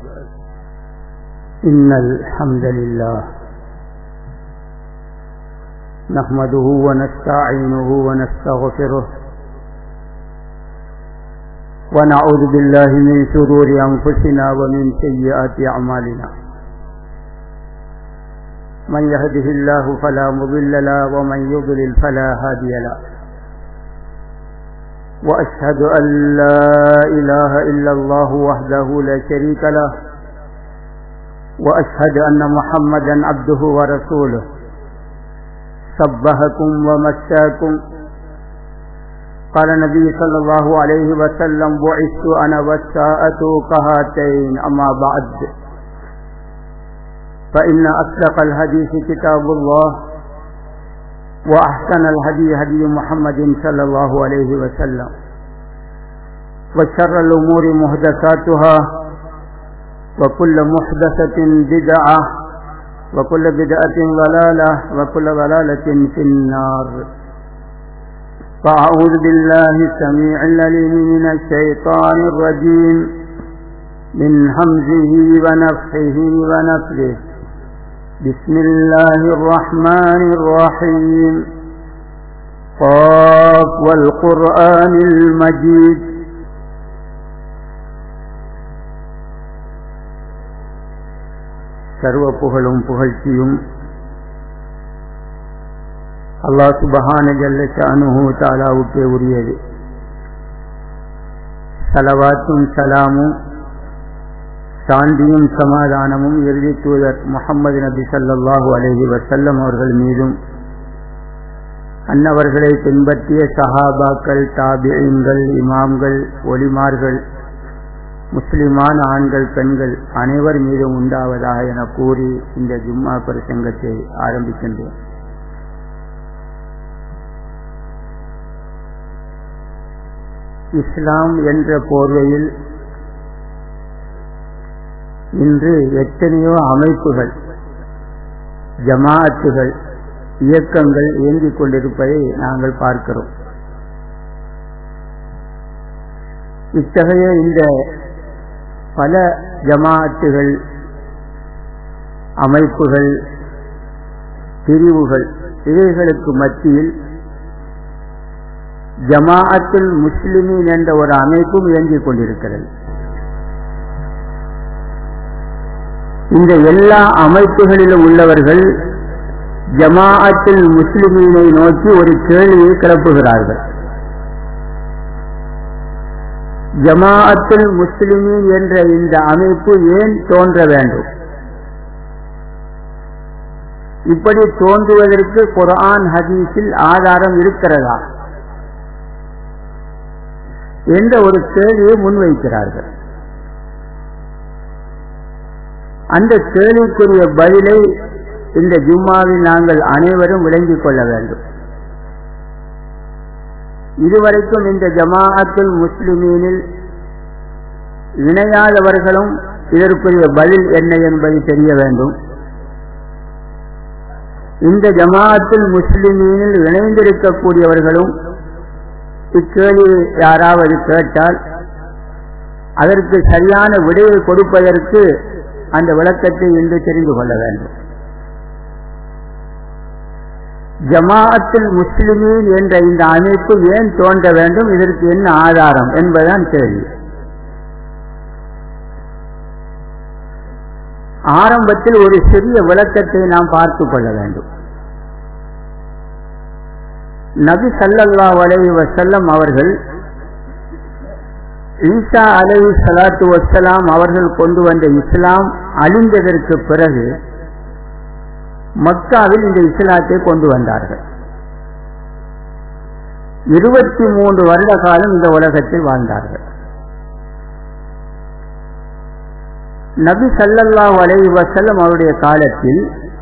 إن الحمد لله نحمده ونستعينه ونستغفره ونعوذ بالله من شرور أنفسنا ومن سيئات أعمالنا من يهده الله فلا مضل له ومن يضلل فلا هادي له وأشهد أن لا إله إلا الله وحده لا شريك له وأشهد أن محمدا عبده ورسوله صبهكم ومساكم قال النبي صلى الله عليه وسلم بعثت أنا والساءة كهاتين أما بعد فإن أصدق الحديث كتاب الله وأحسن الهدي هدي محمد صلى الله عليه وسلم وشر الأمور محدثاتها وكل محدثة بدعة وكل بدعة ضلالة وكل ضلالة في النار فأعوذ بالله السميع العليم من الشيطان الرجيم من همزه ونفخه ونفخه بسم الله الرحمن الرحيم قاف والقرآن المجيد சர்வ புகழும் புகழ்ச்சியும் அல்லாஹ் சுபஹான ஜல்ல ஷானுஹு தாலாவுக்கே உரியது சலவாத்தும் சலாமும் சாந்தியும் சமாதானமும் இறுதி தூதர் முகமது நபி சல்லாஹூ அலஹி வசல்லம் அவர்கள் மீதும் அன்னவர்களை பின்பற்றிய சஹாபாக்கள் தாபியங்கள் இமாம்கள் ஒலிமார்கள் முஸ்லிமான ஆண்கள் பெண்கள் அனைவர் மீதும் உண்டாவதாக என கூறி இந்த ஜும்மா பிரசங்கத்தை ஆரம்பிக்கின்றேன் இஸ்லாம் என்ற போர்வையில் இன்று எத்தனையோ அமைப்புகள் ஜமாஅத்துகள் இயக்கங்கள் இயங்கிக் கொண்டிருப்பதை நாங்கள் பார்க்கிறோம் இத்தகைய இந்த பல ஜமாஅத்துகள் அமைப்புகள் பிரிவுகள் இவைகளுக்கு மத்தியில் ஜமாஅத்துல் முஸ்லிமின் என்ற ஒரு அமைப்பும் இயங்கிக் கொண்டிருக்கிறது இந்த எல்லா அமைப்புகளிலும் உள்ளவர்கள் ஜமாஅத்தில் முஸ்லிமீனை நோக்கி ஒரு கேள்வியை கிளப்புகிறார்கள் ஜமாஅத்துல் முஸ்லிமீன் என்ற இந்த அமைப்பு ஏன் தோன்ற வேண்டும் இப்படி தோன்றுவதற்கு குரான் ஹதீஸில் ஆதாரம் இருக்கிறதா என்ற ஒரு கேள்வியை முன்வைக்கிறார்கள் அந்த கேள்விக்குரிய பதிலை இந்த ஜும்மாவில் நாங்கள் அனைவரும் விளங்கிக் கொள்ள வேண்டும் இதுவரைக்கும் இந்த ஜமாஅத்துல் முஸ்லிமீனில் இணையாதவர்களும் இதற்குரிய பதில் என்ன என்பதை தெரிய வேண்டும் இந்த ஜமாஅத்துல் முஸ்லிமீனில் இணைந்திருக்கக்கூடியவர்களும் இக்கேள்வி யாராவது கேட்டால் அதற்கு சரியான விடையை கொடுப்பதற்கு அந்த விளக்கத்தை இன்று தெரிந்து கொள்ள வேண்டும் ஜமாஅத்தில் முஸ்லிமீன் என்ற இந்த அமைப்பு ஏன் தோன்ற வேண்டும் இதற்கு என்ன ஆதாரம் என்பதுதான் கேள்வி ஆரம்பத்தில் ஒரு சிறிய விளக்கத்தை நாம் பார்த்து கொள்ள வேண்டும் நபி சல்லல்லா அலை வசல்லம் அவர்கள் ஈசா அலை சலாத்து வசலாம் அவர்கள் கொண்டு வந்த இஸ்லாம் அழிந்ததற்கு பிறகு மக்காவில் இந்த இஸ்லாத்தை கொண்டு வந்தார்கள் இருபத்தி மூன்று வருட காலம் இந்த உலகத்தில் வாழ்ந்தார்கள் நபி சல்லல்லா அலை வசல்லம் அவருடைய காலத்தில்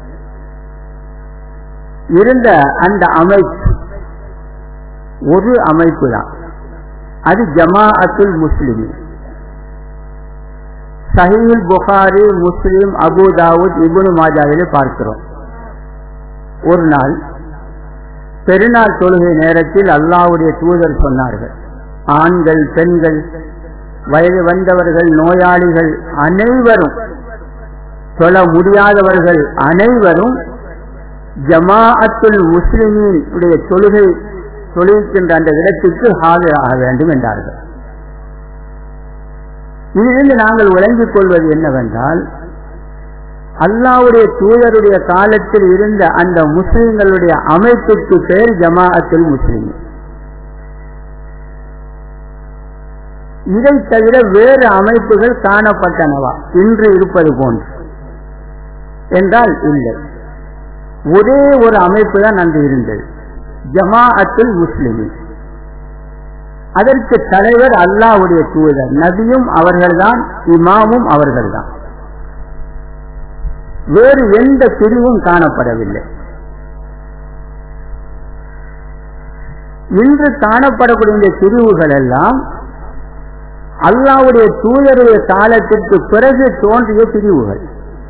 இருந்த அந்த அமைப்பு ஒரு அமைப்பு தான் அது ஜமாஅத்துல் முஸ்லிம் சஹீல் புகாரி முஸ்லிம் அபுதாவுத் இபுனு மாஜாவிலே பார்க்கிறோம் ஒரு நாள் பெருநாள் தொழுகை நேரத்தில் அல்லாவுடைய தூதர் சொன்னார்கள் ஆண்கள் பெண்கள் வயது வந்தவர்கள் நோயாளிகள் அனைவரும் சொல்ல முடியாதவர்கள் அனைவரும் ஜமாஅத்துல் முஸ்லிமின் உடைய தொழுகை தொழுகின்ற அந்த இடத்திற்கு ஆக வேண்டும் என்றார்கள் இதிலிருந்து நாங்கள் விளங்கிக் கொள்வது என்னவென்றால் அல்லாவுடைய தூதருடைய காலத்தில் இருந்த அந்த முஸ்லிம்களுடைய அமைப்புக்கு பெயர் ஜமாஅத்துல் முஸ்லிம் இதை தவிர வேறு அமைப்புகள் காணப்பட்டனவா இன்று இருப்பது போன்று என்றால் இல்லை ஒரே ஒரு அமைப்பு தான் அன்று இருந்தது ஜமாஅத்துல் முஸ்லிமின் அதற்கு தலைவர் அல்லாவுடைய தூதர் நபியும் அவர்கள்தான் இமாமும் அவர்கள்தான் வேறு எந்த பிரிவும் காணப்படவில்லை இன்று காணப்படக்கூடிய இந்த பிரிவுகள் எல்லாம் அல்லாவுடைய தூதருடைய காலத்திற்கு பிறகு தோன்றிய பிரிவுகள்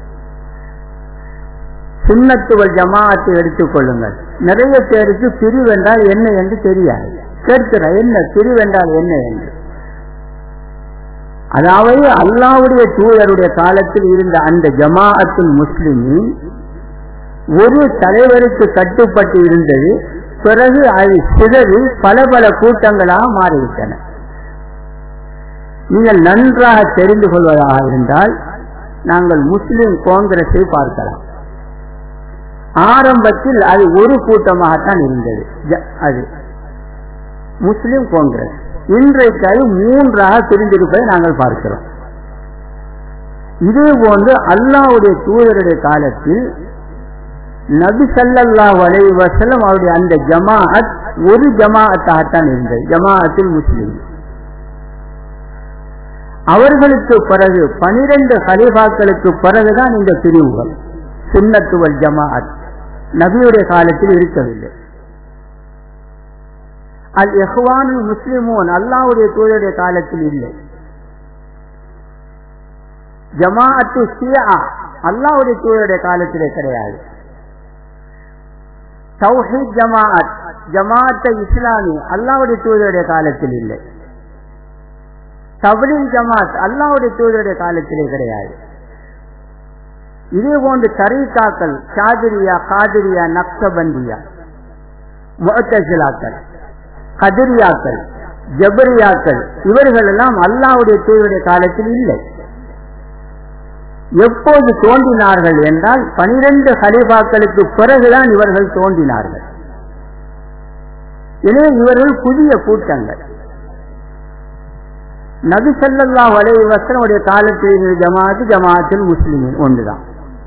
சுண்ணத்துவல் ஜமாஅத்தை எடுத்துக் கொள்ளுங்கள் நிறைய பேருக்கு பிரிவென்றால் என்ன என்று தெரியாது கேட்கிற என்ன பிரிவென்றால் என்ன என்று அதாவது அல்லாவுடைய தூதருடைய காலத்தில் இருந்த அந்த ஜமாஅத்துல் முஸ்லிமின் ஒரு தலைவருக்கு கட்டுப்பட்டு இருந்தது பிறகு அது சிதறி பல பல கூட்டங்களாக மாறிவிட்டன நீங்கள் நன்றாக தெரிந்து கொள்வதாக இருந்தால் நாங்கள் முஸ்லிம் காங்கிரஸை பார்க்கலாம் ஆரம்பத்தில் அது ஒரு கூட்டமாகத்தான் இருந்தது அது முஸ்லிம் காங்கிரஸ் இன்றைக்கு அது மூன்றாக பிரிந்திருப்பதை நாங்கள் பார்க்கிறோம் இதே போன்று அல்லாவுடைய தூதருடைய காலத்தில் நபி சல்லல்லா வலை வசலம் அவருடைய அந்த ஜமாஅத் ஒரு ஜமாஅத்தாகத்தான் இருந்தது ஜமாஅத்தில் முஸ்லிம் அவர்களுக்கு பிறகு பனிரெண்டு ஹலிஃபாக்களுக்கு பிறகுதான் இந்த பிரிவுகள் சுண்ணத்துவல் ஜமாஅத் நபியுடைய காலத்தில் இருக்கவில்லை அல் எஹ்வானுல் முஸ்லிமோன் அல்லாவுடைய தூதருடைய காலத்தில் இல்லை ஜமாஅத்து ஷியா அல்லாவுடைய தூதருடைய காலத்திலே கிடையாது தௌஹீத் ஜமாஅத் ஜமாஅத்த இஸ்லாமி அல்லாவுடைய தூதருடைய காலத்தில் இல்லை தபலில் ஜமாத் அல்லாவுடைய தூதருடைய காலத்திலே கிடையாது இதே போன்று தரீகாக்கள் ஷாதிரியா காதிரியா நக்சபந்தியா முகத்தசிலாக்கள் கதிரியாக்கள் ஜபரியாக்கள் இவர்கள் எல்லாம் அல்லாவுடைய தூதருடைய காலத்தில் இல்லை எப்போது தோன்றினார்கள் என்றால் பனிரெண்டு ஹலிஃபாக்களுக்கு பிறகுதான் இவர்கள் தோன்றினார்கள் எனவே இவர்கள் புதிய கூட்டங்கள் நபி சல்லா வலை வசனுடைய காலத்தில் ஜமாத்து ஜமாத்தில் முஸ்லிமின் ஒன்றுதான்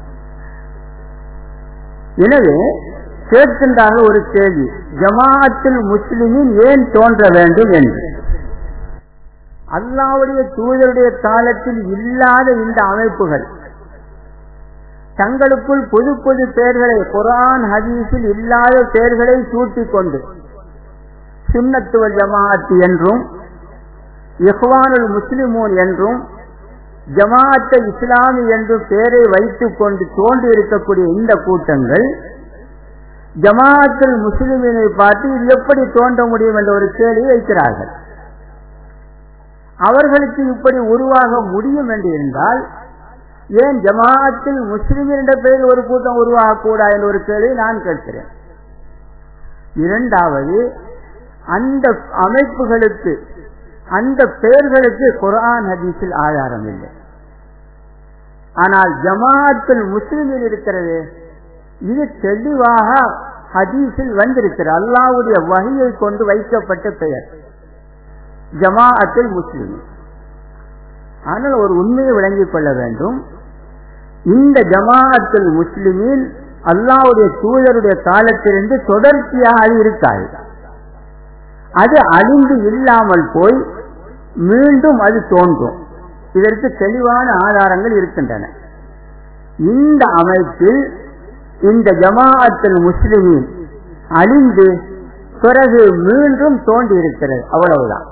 எனவே கேட்கின்றார்கள் ஒரு கேள்வி ஜமாஅத்தில் முஸ்லிமின் ஏன் தோன்ற வேண்டும் என்று அல்லாவுடைய தூதருடைய காலத்தில் இல்லாத இந்த அமைப்புகள் தங்களுக்குள் புது புது பெயர்களை குரான் ஹதீஸில் இல்லாத பெயர்களை சூட்டிக் கொண்டு சுண்ணத்துவ ஜமாஅத் என்றும் இஹ்வானுல் முஸ்லிமூன் என்றும் ஜமாஅத்த இஸ்லாமி என்றும் பெயரை வைத்துக் கொண்டு தோன்றி இருக்கக்கூடிய இந்த கூட்டங்கள் ஜமாஅத்தில் முஸ்லிமினை பார்த்து இது எப்படி தோன்ற முடியும் என்ற ஒரு கேள்வி வைக்கிறார்கள் அவர்களுக்கு இப்படி உருவாக முடியும் என்று இருந்தால் ஏன் ஜமாஅத்தில் முஸ்லிமின் என்ற பெயரில் ஒரு கூட்டம் உருவாகக்கூடா என்ற ஒரு கேள்வி நான் கேட்கிறேன் இரண்டாவது அந்த அமைப்புகளுக்கு அந்த பெயர்களுக்கு குரான் ஹதீஸில் ஆதாரம் இல்லை ஆனால் ஜமாஅத்தில் முஸ்லிமில் இருக்கிறது இது தெளிவாக ஹதீஸில் வந்திருக்கிறது அல்லாவுடைய வகையை கொண்டு வைக்கப்பட்ட பெயர் ஜமாஅத்தில் முஸ்லிம் ஆனால் ஒரு உண்மையை விளங்கிக் கொள்ள வேண்டும் இந்த ஜமாஅத்தில் முஸ்லிமில் அல்லாவுடைய தூதருடைய காலத்திலிருந்து தொடர்ச்சியாக அது இருக்காது அது அழிந்து இல்லாமல் போய் மீண்டும் அது தோன்றும் இதற்கு தெளிவான ஆதாரங்கள் இருக்கின்றன இந்த அமைப்பில் இந்த ஜமாஅத்தில் முஸ்லிமின் அழிந்து பிறகு மீண்டும் தோன்றி இருக்கிறது அவ்வளவுதான்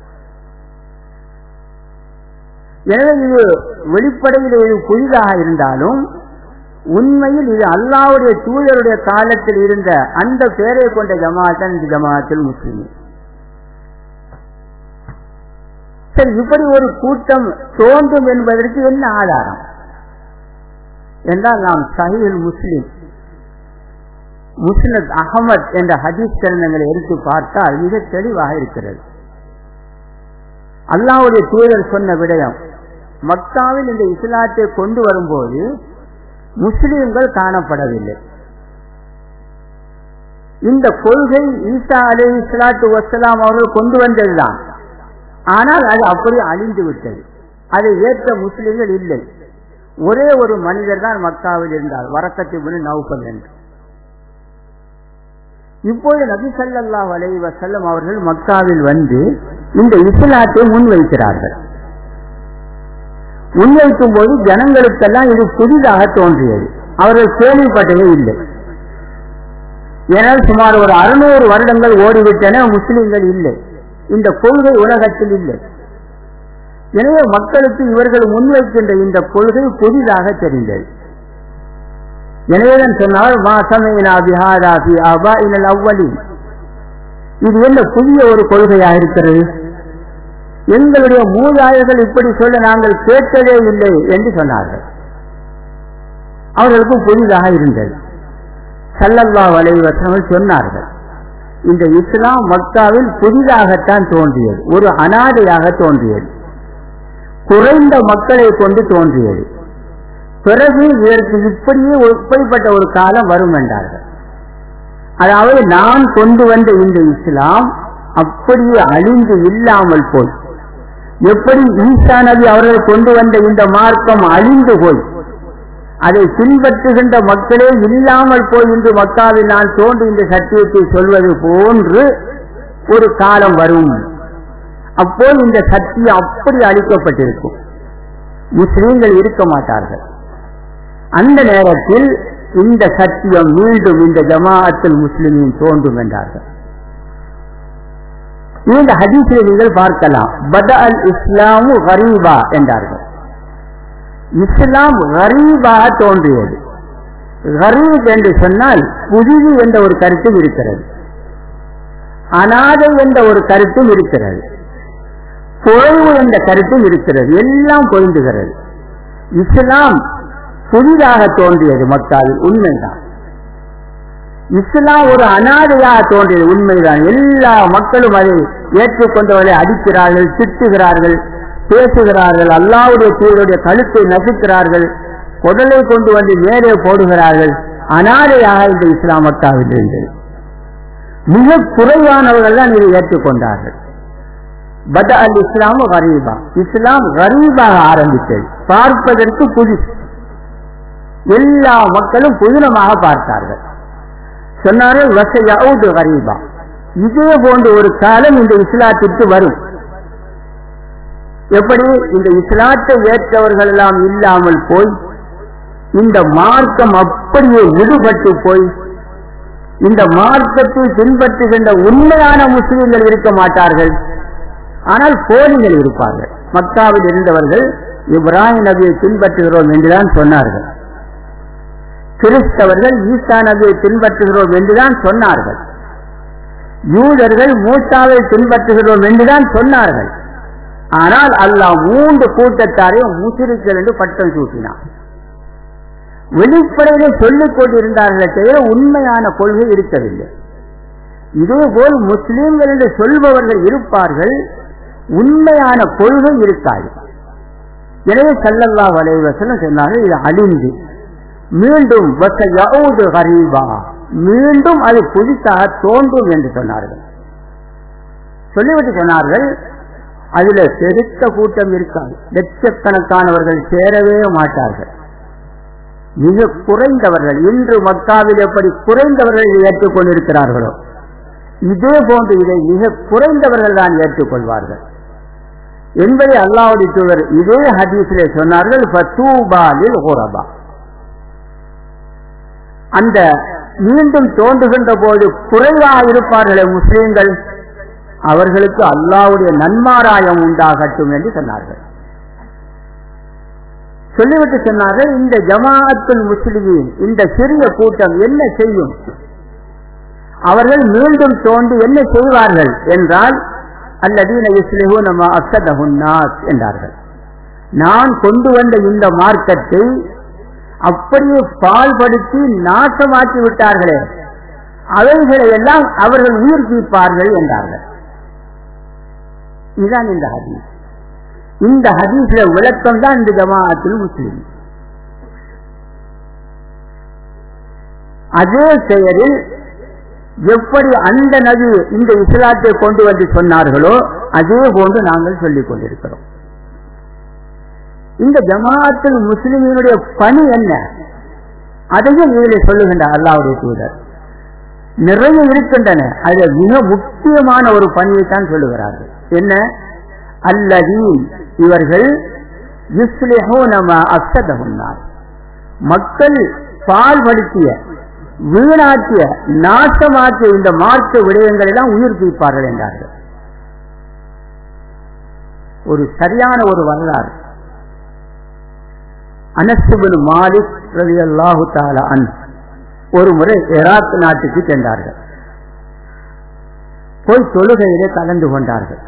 எனவே இது வெளிப்படையில் இது புதிதாக இருந்தாலும் உண்மையில் இது அல்லாவுடைய தூதருடைய காலத்தில் இருந்த அந்த பெயரை கொண்ட ஜமாத்தான் இந்த ஜமாத்தில் முஸ்லிம் சரி இப்படி ஒரு கூட்டம் தோன்றும் என்பதற்கு என்ன ஆதாரம் என்றால் நாம் சஹீல் முஸ்லிம் முஸ்னத் அகமத் என்ற ஹதீஸ் கிரந்தங்களை எடுத்து பார்த்தால் மிக தெளிவாக இருக்கிறது அல்லாவுடைய தூதர் சொன்ன விடயம் மக்காவில் இந்த இஸ்லாத்தை கொண்டு வரும்போது முஸ்லிம்கள் காணப்படவில்லை இந்த கொள்கை ஈசா அலி இஸ்லாத்து வசலாம் அவர்கள் கொண்டு வந்ததுதான் ஆனால் அது அப்படி அழிந்து விட்டது அதை ஏற்ற முஸ்லிம்கள் இல்லை ஒரே ஒரு மனிதர் தான் மக்காவில் இருந்தார் வரக்கத்தை முன்னு நவுப்பல் என்று இப்போது நபி சல்லா அலை வசல்லம் அவர்கள் மக்காவில் வந்து இந்த இஸ்லாத்தை முன்வைக்கிறார்கள் முன்வைக்கும் போது ஜனங்களுக்கெல்லாம் இது புதிதாக தோன்றியது அவர்கள் கேள்விப்பட்டதே இல்லை ஏனால் சுமார் ஒரு அறுநூறு வருடங்கள் ஓடிவிட்டன முஸ்லிம்கள் இல்லை இந்த கொள்கை உலகத்தில் இல்லை எனவே மக்களுக்கு இவர்கள் முன்வைக்கின்ற இந்த கொள்கை புதிதாக தெரிந்தது எனவேதான் சொன்னால் அவ்வளி இது என்ன புதிய ஒரு கொள்கையாக இருக்கிறது எங்களுடைய மூதாயர்கள் இப்படி சொல்ல நாங்கள் கேட்டதே இல்லை என்று சொன்னார்கள் அவர்களுக்கு புதிதாக இருந்தது சல்லல்லா வலைவசங்கள் சொன்னார்கள் இந்த இஸ்லாம் மக்காவில் புதிதாகத்தான் தோன்றியது ஒரு அனாதையாக தோன்றியது குறைந்த மக்களை கொண்டு தோன்றியது பிறகு இதற்கு இப்படியே இப்படிப்பட்ட ஒரு காலம் வரும் என்றார்கள் அதாவது நான் கொண்டு வந்த இந்த இஸ்லாம் அப்படியே அழிந்து இல்லாமல் போய் எப்படி ஈசா நபி அவர்கள் கொண்டு வந்த இந்த மார்க்கம் அழிந்து போய் அதை பின்பற்றுகின்ற மக்களே இல்லாமல் போய் இன்று மக்காவில் நான் தோன்று இந்த சத்தியத்தை சொல்வது போன்று ஒரு காலம் வரும் அப்போ இந்த சத்தியம் அப்படி அளிக்கப்பட்டிருக்கும் முஸ்லீம்கள் இருக்க மாட்டார்கள் அந்த நேரத்தில் இந்த சத்தியம் மீண்டும் இந்த ஜமாஅத்தில் முஸ்லிமின் தோன்றும் என்றார்கள் இந்த ஹதீஸில் நீங்கள் பார்க்கலாம் பத அல் இஸ்லாமு ஹரீபா என்றார்கள் இஸ்லாம் ஹரீபாக தோன்றியது ஹரீப் என்று சொன்னால் புதிது என்ற ஒரு கருத்தும் இருக்கிறது அனாதை என்ற ஒரு கருத்தும் இருக்கிறது குறைவு என்ற கருத்தும் இருக்கிறது எல்லாம் பொருந்துகிறது இஸ்லாம் புதிதாக தோன்றியது மக்கள் உண்மைதான் இஸ்லாம் ஒரு அனாதையாக தோன்றியது உண்மைதான் எல்லா மக்களும் அதை ஏற்றுக்கொண்டவர்களை அடிக்கிறார்கள் திட்டுகிறார்கள் பேசுகிறார்கள் அல்லாவுடைய தூதருடைய கழுத்தை நசுக்கிறார்கள் குடலை கொண்டு வந்து மேலே போடுகிறார்கள் அனாதையாக இந்த இஸ்லாம் மக்காவில் இருந்தது மிக குறைவானவர்கள் தான் இதை ஏற்றுக்கொண்டார்கள் பத அல் இஸ்லாம் கரீபா இஸ்லாம் கரீபாக ஆரம்பித்தது பார்ப்பதற்கு புதுசு எல்லா மக்களும் புதினமாக பார்த்தார்கள் சொன்னார்கள் வசையாவது கரீபா இதே போன்ற ஒரு காலம் இந்த இஸ்லாத்திற்கு வரும் எப்படி இந்த இஸ்லாத்தை ஏற்றவர்கள் எல்லாம் இல்லாமல் போய் இந்த மார்க்கம் அப்படியே விடுபட்டு போய் இந்த மார்க்கத்தை பின்பற்றுகின்ற உண்மையான முஸ்லிம்கள் இருக்க மாட்டார்கள் ஆனால் போலிகள் இருப்பார்கள் மக்காவில் இருந்தவர்கள் இப்ராஹிம் நபியை பின்பற்றுகிறோம் என்றுதான் சொன்னார்கள் கிறிஸ்தவர்கள் ஈசா நபியை பின்பற்றுகிறோம் என்றுதான் சொன்னார்கள் யூதர்கள் மூசாவை பின்பற்றுகிறோம் என்றுதான் சொன்னார்கள் ஆனால் அல்லாஹ் மூன்று கூட்டத்தாரையும் முசிறிகள் என்று பட்டம் சூட்டினான் வெளிப்படையிலே சொல்லிக் கொண்டிருந்தார்களே தவிர உண்மையான கொள்கை இருக்கவில்லை இதேபோல் முஸ்லீம்கள் என்று சொல்பவர்கள் இருப்பார்கள் உண்மையான கொள்கை இருக்காது எனவே சல்லல்லா வலைவசனம் சொன்னார்கள் இது அழிந்து மீண்டும் ஹரீபா மீண்டும் அது புதுசாக தோன்றும் என்று சொன்னார்கள் சொல்லிவிட்டு சொன்னார்கள் அதுல பெருத்த கூட்டம் இருக்காது லட்சக்கணக்கானவர்கள் சேரவே மாட்டார்கள் மிக குறைந்தவர்கள் இன்று மக்காவில் எப்படி குறைந்தவர்கள் இதை ஏற்றுக்கொண்டிருக்கிறார்களோ இதே போன்று இதை மிக குறைந்தவர்கள் தான் ஏற்றுக்கொள்வார்கள் என்பதை அல்லாவுடைய தூதர் இதே ஹதீஸிலே சொன்னார்கள் அந்த மீண்டும் தோன்றுகின்ற போது குறைவாக இருப்பார்களே முஸ்லீம்கள் அவர்களுக்கு அல்லாவுடைய நன்மாராயம் உண்டாகட்டும் என்று சொன்னார்கள் சொல்லிவிட்டு சொன்னார்கள் இந்த ஜமாஅத்துல் முஸ்லிமின் இந்த சிறிய கூட்டம் என்ன செய்யும் அவர்கள் மீண்டும் தோன்றி என்ன செய்வார்கள் என்றால் அல்லதீன இஸ்லிஹு நம்ம அசதஹுன்னாஸ் என்றார்கள் நான் கொண்டு வந்த இந்த மார்க்கத்தை அப்படியே பால்படுத்தி நாசமாக்கி விட்டார்களே அவைகளை எல்லாம் அவர்கள் உயிர்ப்பிப்பார்கள் என்றார்கள் இதுதான் இந்த ஹதீஸ் இந்த ஹதீஸ்ல விளக்கம் தான் இந்த ஜமாஅத்தில் முஸ்லிம் அதே செயலில் எப்படி அந்த நபி இந்த இஸ்லாத்தை கொண்டு வந்து சொன்னார்களோ அதே போன்று நாங்கள் சொல்லிக் கொண்டிருக்கிறோம் இந்த ஜமாஅத்தில் முஸ்லிமினுடைய பணி என்ன அதையும் இதில் சொல்லுகின்ற அல்லாவுடைய தூதர் நிறைய இருக்கின்றன அதில் மிக முக்கியமான ஒரு பணியை தான் சொல்லுகிறார்கள் என்ன அல்லது இவர்கள் மக்கள் பால்படுத்திய வீணாக்கிய நாசமாக்கிய இந்த மாற்று விடயங்கள் எல்லாம் உயிர்ப்பிப்பார்கள் என்றார்கள் ஒரு சரியான ஒரு வரலாறு அனசுபின் மாலிக் ரவி அல்லாஹு தாலா அன் ஒரு முறை ஈராக் நாட்டுக்கு சென்றார்கள் போய் தொழுகையிலே கலந்து கொண்டார்கள்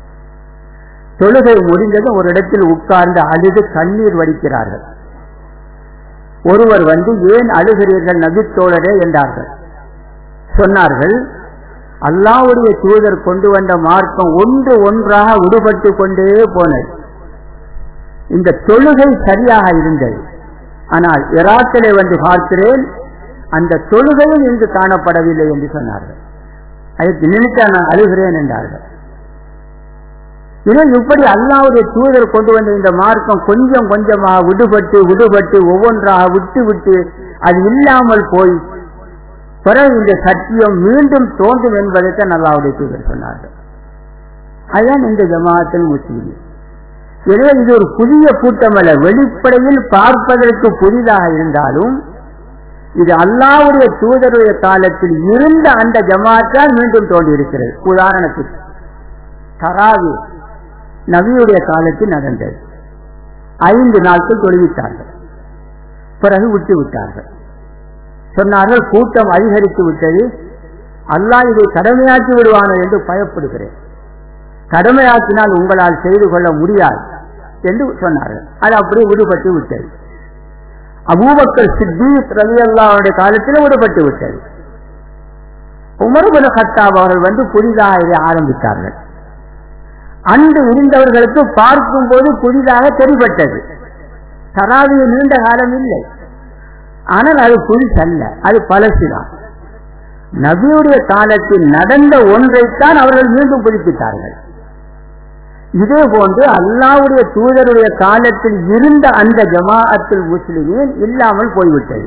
தொழுகை முடிந்ததும் ஒரு இடத்தில் உட்கார்ந்து அழுது கண்ணீர் வடிக்கிறார்கள் ஒருவர் வந்து ஏன் அழுகிறீர்கள் நபித்தோழரே என்றார்கள் சொன்னார்கள் அல்லாவுடைய தூதர் கொண்டு வந்த மார்க்கம் ஒன்று ஒன்றாக விடுபட்டு கொண்டே போனது இந்த தொழுகை சரியாக இருந்தது ஆனால் இராக்கிலே வந்து பார்க்கிறேன் அந்த தொழுகையும் இன்று காணப்படவில்லை என்று சொன்னார்கள் அதற்கு நினைத்தா நான் அழுகிறேன் என்றார்கள் இதில் இப்படி அல்லாவுடைய தூதர் கொண்டு வந்த இந்த மார்க்கம் கொஞ்சம் கொஞ்சமாக விடுபட்டு விடுபட்டு ஒவ்வொன்றாக விட்டு விட்டு அது இல்லாமல் போய் பிறகு இந்த சத்தியம் மீண்டும் தோன்றும் என்பதைத்தான் அல்லாவுடைய தூதர் சொன்னார்கள் அதுதான் இந்த ஜமாத்தில் முஸ்லீம் எனவே இது ஒரு புதிய கூட்டம் அல்ல வெளிப்படையில் பார்ப்பதற்கு புதிதாக இருந்தாலும் இது அல்லாவுடைய தூதருடைய காலத்தில் இருந்த அந்த ஜமாத்தான் மீண்டும் தோன்றியிருக்கிறது உதாரணத்துக்கு தராவி நபியுடைய காலத்தில் நடந்தது ஐந்து நாட்கள் தொழுவித்தார்கள் பிறகு விட்டு விட்டார்கள் சொன்னார்கள் கூட்டம் அதிகரித்து விட்டது அல்லாஹ் இதை கடமையாக்கி விடுவானோ என்று பயப்படுகிறேன் கடமையாக்கினால் உங்களால் செய்து கொள்ள முடியாது என்று சொன்னார்கள் அது அப்படியே விடுபட்டு விட்டது அபூபக்கர் சித்தீக் ரவி அல்லாவுடைய காலத்தில் விடுபட்டு விட்டது உமர்புல ஹத்தாப் அவர்கள் வந்து புதிதாக இதை ஆரம்பித்தார்கள் அன்று இருந்தவர்களுக்கு பார்க்கும் போது புதிதாக தெரிபட்டது தராவிய நீண்ட காலம் இல்லை ஆனால் அது புதுசல்ல அது பழசுதான் நபியுடைய காலத்தில் நடந்த ஒன்றைத்தான் அவர்கள் மீண்டும் புதுப்பித்தார்கள் இதே போன்று அல்லாவுடைய தூதருடைய காலத்தில் இருந்த அந்த ஜமாஅத்தில் முஸ்லிமின் இல்லாமல் போய்விட்டது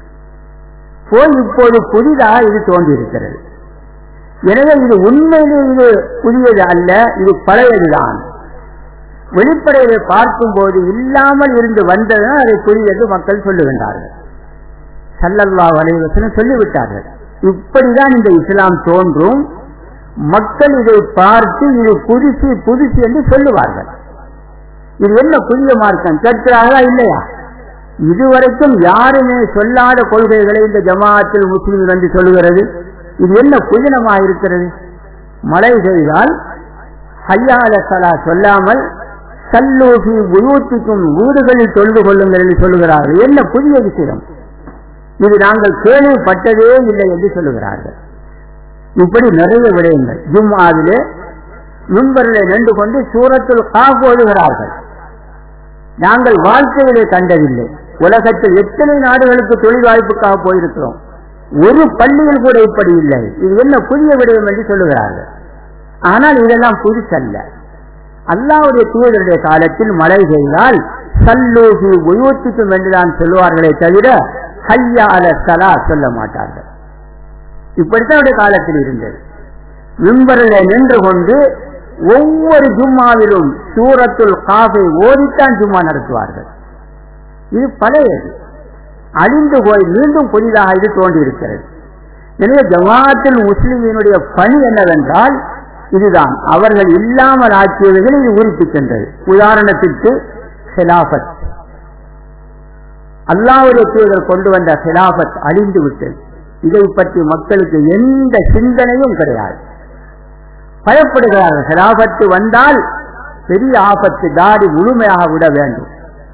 போய் இப்போது புதிதாக இது தோன்றியிருக்கிறது எனவே இது உண்மையிலே இது புதியது அல்ல இது பழையதுதான் வெளிப்படையை பார்க்கும் போது இல்லாமல் இருந்து வந்ததுதான் அதை புதியது மக்கள் சொல்லுகின்றார்கள் சல்லல்லா வலைவசனம் சொல்லிவிட்டார்கள் இப்படிதான் இந்த இஸ்லாம் தோன்றும் மக்கள் இதை பார்த்து இது புதுசு புதுசு என்று சொல்லுவார்கள் இது என்ன புதிய மார்க்கம் கேட்கிறார்களா இல்லையா இதுவரைக்கும் யாருமே சொல்லாத கொள்கைகளை இந்த ஜமாத்தில் முஸ்லீம் வந்து சொல்லுகிறது இது என்ன புதினமாக இருக்கிறது மழை செய்தால் ஹையால சலா சொல்லாமல் சல்லூசி உயூத்திக்கும் வீடுகளில் தொழுது கொள்ளுங்கள் என்று சொல்லுகிறார்கள் என்ன புதிய விஷயம் இது நாங்கள் கேள்விப்பட்டதே இல்லை என்று சொல்லுகிறார்கள் இப்படி நிறைய விடயங்கள் ஜும்மாவிலே முன்பரிலே நின்று கொண்டு சூரத்தில் காப்பு ஓதுகிறார்கள் நாங்கள் வாழ்க்கையிலே கண்டதில்லை உலகத்தில் எத்தனை நாடுகளுக்கு தொழில் வாய்ப்புக்காக போயிருக்கிறோம் ஒரு பள்ளியில் கூட இப்படி இல்லை இது என்ன புதிய விடயம் என்று சொல்லுகிறார்கள் ஆனால் இதெல்லாம் புதுசல்ல அல்லாவுடைய தூதருடைய காலத்தில் மழை பெய்தால் சல்லூகி உயோத்திக்கும் என்றுதான் சொல்லுவார்களே தவிர ஹையா அல சலா சொல்ல மாட்டார்கள் இப்படித்தான் காலத்தில் இருந்தது மிம்பரில் நின்று கொண்டு ஒவ்வொரு ஜும்மாவிலும் சூரத்துல் காஃபை ஓதித்தான் ஜும்மா நடத்துவார்கள் இது பழையது அழிந்து போய் மீண்டும் புதிதாக இது தோன்றியிருக்கிறது எனவே ஜமாத்தில் முஸ்லிமினுடைய பணி என்னவென்றால் இதுதான் அவர்கள் இல்லாமல் ஆக்கியவைகள் இது உறுப்பிக்கின்றது உதாரணத்திற்கு ஹிலாபத் அல்லாவுடைய தூதர் கொண்டு வந்த ஹிலாபத் அழிந்து விட்டது இதை பற்றி மக்களுக்கு எந்த சிந்தனையும் கிடையாது பயப்படுகிறார்கள் ஹிலாபத்து வந்தால் பெரிய ஆபத்து தாடி முழுமையாக விட வேண்டும்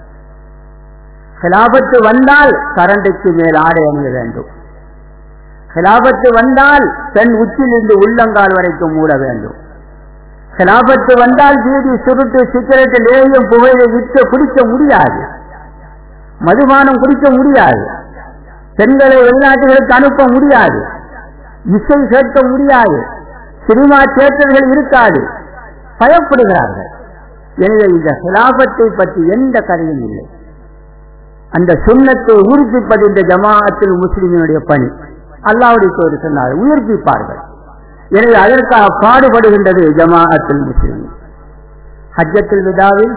ஹிலாபத்து வந்தால் கரண்டைக்கு மேல் ஆடை அணிய வேண்டும் ஹிலாபத்து வந்தால் பெண் உச்சிலிருந்து உள்ளங்கால் வரைக்கும் மூட வேண்டும் ஹிலாபத்து வந்தால் வீதி சுருட்டு சிகரெட்டு லேயும் புகையை விற்க குடிக்க முடியாது மதுபானம் குடிக்க முடியாது பெண்களை வெளிநாட்டுகளுக்கு அனுப்ப முடியாது இசை கேட்க முடியாது சினிமா தியேட்டர்கள் இருக்காது பயப்படுகிறார்கள் எனவே இந்த சிலாபத்தை பற்றி எந்த கதையும் இல்லை அந்த சுண்ணத்தை உயிர்ப்பிப்பது இந்த ஜமாஅத்தில் முஸ்லிமினுடைய பணி அல்லாவுடைய கோரி சொன்னார் உயிர்ப்பிப்பார்கள் எனவே அதற்காக பாடுபடுகின்றது ஜமாஅத்தில் முஸ்லிம் ஹஜ்ஜத்தில் விதாவில்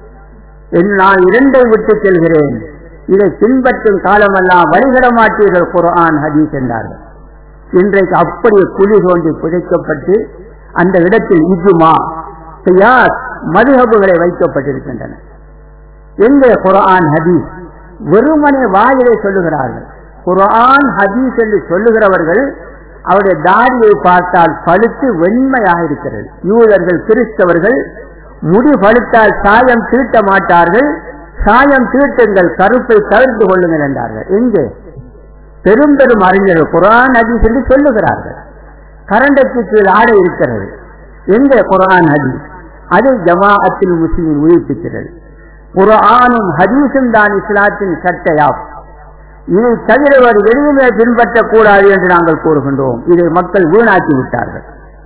நான் இரண்டை விட்டு செல்கிறேன் இதை பின்பற்றும் காலமெல்லாம் வழிகிட மாட்டீர்கள் குரான் ஹதீஸ் என்றார்கள் இன்றைக்கு அப்படியே குழி தோண்டி புதைக்கப்பட்டு அந்த இடத்தில் இஜுமா சியாஸ் மதுஹபுகளை வைக்கப்பட்டிருக்கின்றன எங்கே குரான் ஹதீஸ் வெறுமனே வாயிலை சொல்லுகிறார்கள் குரான் ஹதீஸ் என்று சொல்லுகிறவர்கள் அவருடைய தாடியை பார்த்தால் பழுத்து வெண்மையாக இருக்கிறது யூதர்கள் கிறிஸ்தவர்கள் முடி பழுத்தால் சாயம் தீட்ட மாட்டார்கள் சாயம் தீட்டுங்கள் கருப்பை தவிர்த்து கொள்ளுங்கள் என்றார்கள் எங்கே பெரும் பெரும் அறிஞர்கள் குரான் ஹதீஸ் என்று சொல்லுகிறார்கள் கரண்டைக்கு கீழ் ஆடை இருக்கிறது எங்கே குரான் ஹதீஸ் அதை ஜமாஅத்தில் முஸ்லிமின் உயிர்ப்பிக்கிறது குரானும் ஹதீஸும் தான் இஸ்லாத்தின் சட்டையாகும் இதை தவிர ஒரு எதையுமே பின்பற்றக்கூடாது என்று நாங்கள் கூறுகின்றோம் இதை மக்கள் வீணாக்கி விட்டார்கள்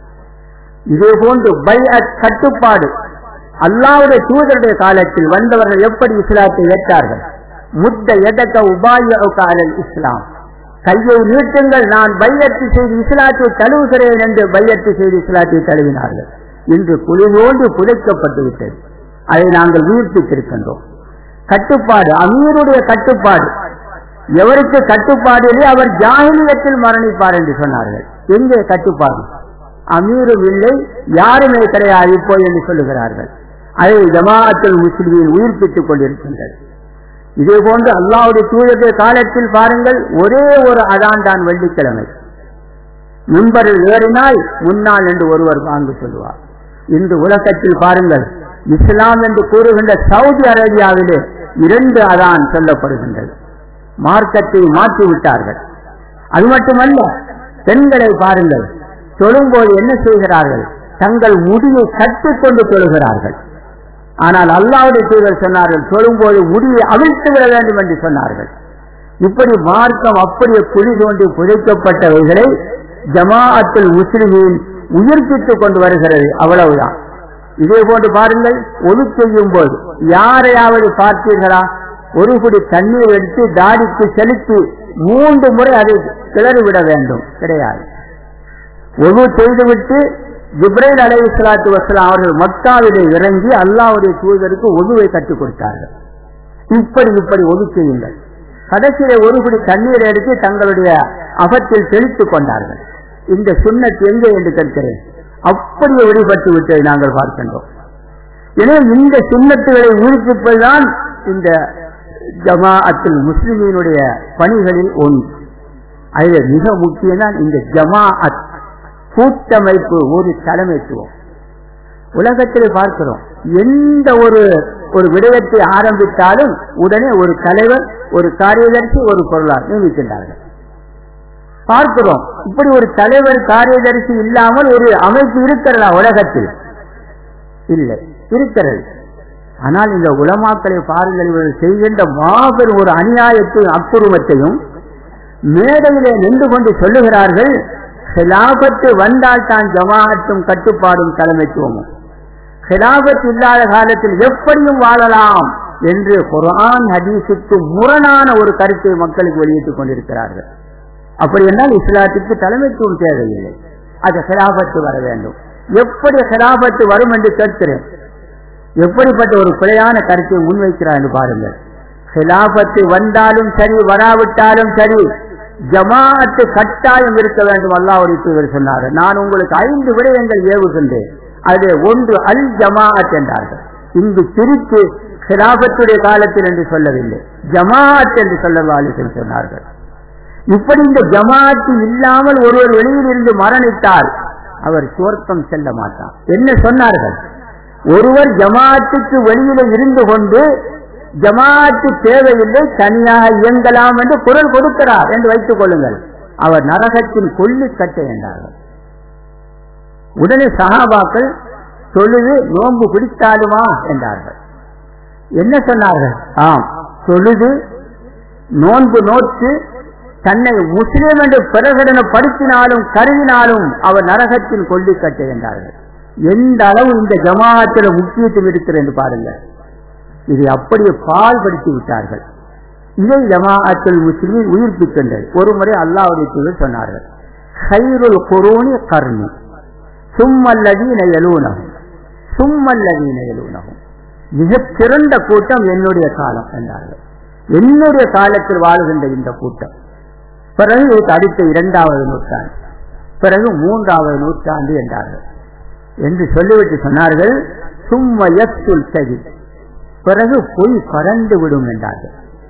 இதே போன்று பை கட்டுப்பாடு அல்லாவுடைய தூதருடைய காலத்தில் வந்தவர்கள் எப்படி இஸ்லாத்தை ஏற்றார்கள் முத்த எதக்க உபாய இஸ்லாம் கையை நீட்டுங்கள் நான் பையத்து செய்து இஸ்லாத்தை தழுவுகிறேன் என்று பையத்து செய்து இஸ்லாத்தை தழுவினார்கள் இன்று குளிரோடு புதைக்கப்பட்டு விட்டது அதை நாங்கள் வீழ்த்தித்திருக்கின்றோம் கட்டுப்பாடு அமீருடைய கட்டுப்பாடு எவருக்கு கட்டுப்பாடு இல்லை அவர் ஜாகிலியத்தில் மரணிப்பார் என்று சொன்னார்கள் எங்கே கட்டுப்பாடு அமீரும் இல்லை யாருமே கிடையாது இப்போ என்று சொல்லுகிறார்கள் அதை ஜமாஅத்தில் முஸ்லிமின் உயிர்ப்பித்துக் கொண்டிருக்கின்றது இதே போன்று அல்லாவுடைய தூயத்தை காலத்தில் பாருங்கள் ஒரே ஒரு அதான் தான் வெள்ளிக்கிழமை முன்பரில் ஏறினால் முன்னால் என்று ஒருவர் வாங்கு சொல்லுவார் இன்று உலகத்தில் பாருங்கள் இஸ்லாம் என்று கூறுகின்ற சவுதி அரேபியாவிலே இரண்டு அதான் சொல்லப்படுகின்றது மார்க்கத்தை மாற்றிவிட்டார்கள் அது மட்டுமல்ல பெண்களை பாருங்கள் தொழும்போது என்ன செய்கிறார்கள் தங்கள் முடியை கட்டிக்கொண்டு தொழுகிறார்கள் ஆனால் அல்லாவுடைய தூதர் சொன்னார்கள் தொழும்போது முடியை அவிழ்த்து விட வேண்டும் என்று சொன்னார்கள் இப்படி மார்க்கம் அப்படியே குழி தோண்டி புதைக்கப்பட்டவைகளை ஜமாஅத்தில் முஸ்லிமின் உயிர்ப்பித்துக் கொண்டு வருகிறது அவ்வளவுதான் இதே போன்று பாருங்கள் ஒது செய்யும் போது யாரையாவது பார்த்தீர்களா ஒரு குடி தண்ணீர் எடுத்து தாடிக்கு செலுத்தி மூன்று முறை அதை கிளறிவிட வேண்டும் கிடையாது ஒது செய்துவிட்டு ஜிப்ரேல் அலை இஸ்லாத்து வசலாம் அவர்கள் மக்காவிலே இறங்கி அல்லாவுடைய தூதருக்கு ஒதுவை கற்றுக் கொடுத்தார்கள் இப்படி இப்படி ஒது செய்யுங்கள் கடைசியில ஒரு குடி தண்ணீர் எடுத்து தங்களுடைய அகத்தில் தெளித்துக் கொண்டார்கள் இந்த சுண்ணத்து எங்கே என்று கேட்கிறேன் அப்படியே வெளிப்பட்டு விட்டதை நாங்கள் பார்க்கின்றோம் எனவே இந்த சுண்ணத்துகளை உயிர்ப்பிப்பதுதான் இந்த ஜமாஅத்தில் முஸ்லிமினுடைய பணிகளில் ஒன்று அதில் மிக முக்கியம்தான் இந்த ஜமாஅத் கூட்டமைப்பு ஒரு தலைமைத்துவம் உலகத்தில் பார்க்கிறோம் எந்த ஒரு ஒரு விடயத்தை ஆரம்பித்தாலும் உடனே ஒரு தலைவர் ஒரு காரியதர்சி ஒரு பொருளார் நியமிக்கின்றார்கள் பார்க்கிறோம் இப்படி ஒரு தலைவர் காரியதர்சி இல்லாமல் ஒரு அமைப்பு இருக்கிறதா உலகத்தில் இல்லை இருக்கிறது ஆனால் இந்த உலமாக்களை பாருங்கள் இவர்கள் செய்கின்ற மாபெரும் ஒரு அநியாயத்தையும் அக்குருமத்தையும் மேடையிலே நின்று கொண்டு சொல்லுகிறார்கள் ஹிலாபத்து வந்தால் தான் ஜமாஅத்தும் கட்டுப்பாடும் தலைமைத்துவமும் ஹிலாபத் இல்லாத காலத்தில் எப்படியும் வாழலாம் என்று குரான் ஹதீஸுக்கு முரணான ஒரு கருத்தை மக்களுக்கு வெளியிட்டுக் கொண்டிருக்கிறார்கள் அப்படி என்றால் இஸ்லாத்திற்கு தலைமைத்துவம் தேவையில்லை அது ஹிலாபத்து வர வேண்டும் எப்படி ஹிலாபத்து வரும் என்று கேட்கிறேன் எப்படிப்பட்ட ஒரு பிழையான கருத்தை முன்வைக்கிறார் என்று பாருங்கள் ஹிலாபத்து வந்தாலும் சரி வராவிட்டாலும் சரி ஜமாஅத்து கட்டாயம் இருக்க வேண்டும் அல்லாவுடைய தூதர் சொன்னார் நான் உங்களுக்கு ஐந்து விடயங்கள் ஏவுகின்றேன் அது ஒன்று அல் ஜமாஅத் என்றார்கள் இங்கு பிரித்து ஹிலாபத்துடைய காலத்தில் என்று சொல்லவில்லை ஜமாஅத் என்று சொல்ல சொன்னார்கள் இப்படி இந்த ஜமாஅத்து இல்லாமல் ஒருவர் வெளியில் இருந்து மரணித்தால் அவர் சுவர்க்கம் செல்ல மாட்டார் என்ன சொன்னார்கள் ஒருவர் ஜமாத்துக்கு வெளியில இருந்து கொண்டு ஜமாத்து தேவையில்லை தனியாக இயங்கலாம் என்று குரல் கொடுக்கிறார் என்று வைத்துக் கொள்ளுங்கள் அவர் நரகத்தின் கொல்லி கட்ட என்றார்கள் உடனே சகாபாக்கள் தொழுது நோன்பு பிடித்தாலுமா என்றார்கள் என்ன சொன்னார்கள் ஆம் தொழுது நோன்பு நோற்று தன்னை முஸ்லிம் என்று பிரகடனப்படுத்தினாலும் கருதினாலும் அவர் நரகத்தின் கொல்லி கட்ட என்றார்கள் எந்த அளவு இந்த ஜமாத்தில் முக்கியத்துவம் இருக்கிறது என்று பாருங்க இதை அப்படியே பால்படுத்தி விட்டார்கள் இதை ஜமாஅத்தில் முஸ்லிமின் உயிர்ப்பிக்கின்றது ஒரு முறை அல்லாவுடைய தூதர் சொன்னார்கள் ஹைருல் குரோனி கர்ணி சும்மல்லதீன எழுனகும் சும்மல்லதீன எழுனகும் மிகச் சிறந்த கூட்டம் என்னுடைய காலம் என்றார்கள் என்னுடைய காலத்தில் வாழுகின்ற இந்த கூட்டம் பிறகு இதுக்கு அடுத்த இரண்டாவது நூற்றாண்டு பிறகு மூன்றாவது நூற்றாண்டு என்றார்கள் என்று சொல்லிவிட்டு சொன்னார்கள் சும்ம யத்துல் சதி பிறகு பொய் பறந்து விடும் என்றார்கள்